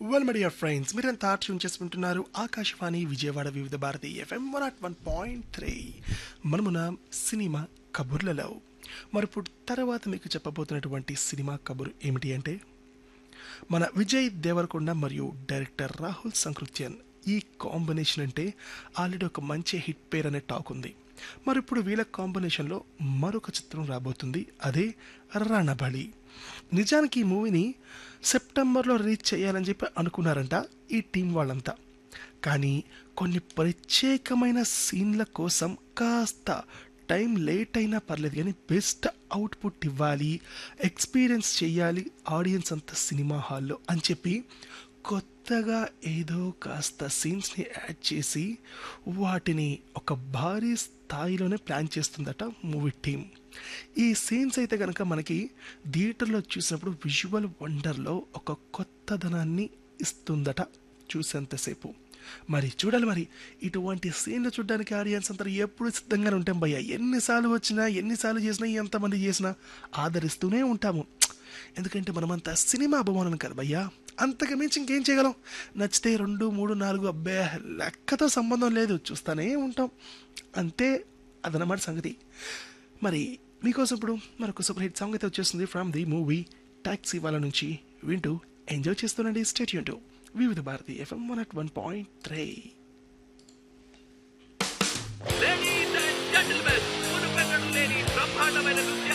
well my dear friends మీరంతా tune చేసుకుంటున్నారు Akashvani Vijayawada Vividh Bharati FM one not one point three మనమున cinema కబుర్లలో మరి ఇప్పుడు తర్వాత మీకు చెప్పబోతున్నటువంటి సినిమా కబురు ఏమిటి అంటే మన విజయ్ దేవరకొండ మరియు డైరెక్టర్ రాహుల్ సంకృత్యన్ ఈ కాంబినేషన్ అంటే ఆల్రెడీ ఒక మంచి హిట్ పేరు అనే టాక్ ఉంది మరి ఇప్పుడు వీళ్ళ కాంబినేషన్లో మరొక చిత్రం రాబోతుంది అదే రణబలి నిజానికి ఈ మూవీని సెప్టెంబర్లో రిలీజ్ చేయాలని చెప్పి అనుకున్నారంట ఈ టీం వాళ్ళంతా కానీ కొన్ని ప్రత్యేకమైన సీన్ల కోసం కాస్త టైం లేట్ అయినా పర్లేదు కానీ బెస్ట్ అవుట్పుట్ ఇవ్వాలి ఎక్స్పీరియన్స్ చేయాలి ఆడియన్స్ అంతా సినిమా హాల్లో అని చెప్పి కొత్తగా ఏదో కాస్త సీన్స్ని యాడ్ చేసి వాటిని ఒక భారీ స్థాయిలోనే ప్లాన్ చేస్తుందట మూవీ టీం ఈ సీన్స్ అయితే కనుక మనకి థియేటర్లో చూసినప్పుడు విజువల్ వండర్లో ఒక కొత్తదనాన్ని ఇస్తుందట చూసేంతసేపు మరి చూడాలి మరి ఇటువంటి సీన్లు చూడడానికి ఆడియన్స్ అంతా ఎప్పుడు సిద్ధంగానే ఉంటాం భయ్య ఎన్నిసార్లు వచ్చినా ఎన్నిసార్లు చేసినా ఎంతమంది చేసినా ఆదరిస్తూనే ఉంటాము ఎందుకంటే మనమంతా సినిమా అభిమానులు కదా భయ్యా అంతకు మించి ఇంకేం చేయగలం నచ్చితే రెండు మూడు నాలుగు అబ్బే లెక్కతో సంబంధం లేదు చూస్తూనే ఉంటాం అంతే అదనమాట సంగతి మరి మీకోసం ఇప్పుడు మరొక సూపర్ హిట్ సాంగ్ అయితే వచ్చేస్తుంది ఫ్రమ్ ది మూవీ టాక్సీ వాళ్ళ నుంచి వింటూ enjoy చేస్తుండండి stay tune Vividh Bharati FM one at one point three ladies and gentlemen మునుపెన్నడు లేని బ్రహ్మాండమైన నృత్య